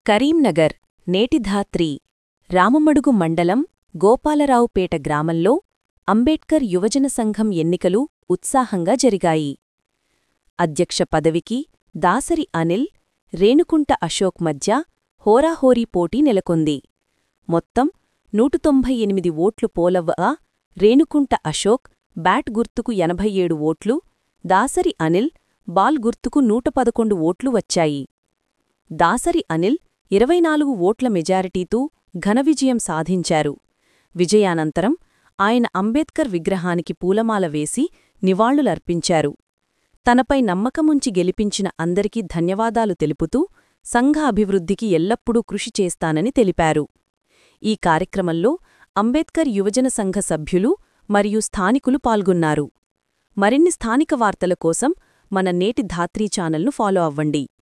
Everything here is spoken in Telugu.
కరీంనగర్ నేటిధాత్రి రామమడుగు మండలం గోపాలరావుపేట గ్రామంలో అంబేడ్కర్ యువజన సంఘం ఎన్నికలు ఉత్సాహంగా జరిగాయి అధ్యక్ష పదవికి దాసరి అనిల్ రేణుకుంట అశోక్ మధ్య హోరాహోరీ పోటీ నెలకొంది మొత్తం నూట తొంభై ఎనిమిది ఓట్లు పోలవ్వగా రేణుకుంట అశోక్ బ్యాట్ గుర్తుకు ఎనభై ఏడు ఓట్లు దాసరి అనిల్ బాల్ గుర్తుకు నూట పదకొండు ఓట్లు వచ్చాయి దాసరి అనిల్ ఇరవై నాలుగు ఓట్ల మెజారిటీతో ఘనవిజయం సాధించారు విజయానంతరం ఆయన అంబేద్కర్ విగ్రహానికి పూలమాల వేసి నివాళులర్పించారు తనపై నమ్మకముంచి గెలిపించిన అందరికీ ధన్యవాదాలు తెలుపుతూ సంఘ అభివృద్ధికి ఎల్లప్పుడూ కృషి చేస్తానని తెలిపారు ఈ కార్యక్రమంలో అంబేద్కర్ యువజన సంఘ సభ్యులు మరియు స్థానికులు పాల్గొన్నారు మరిన్ని స్థానిక వార్తల కోసం మన నేటి ధాత్రీ ఛానల్ను ఫాలో అవ్వండి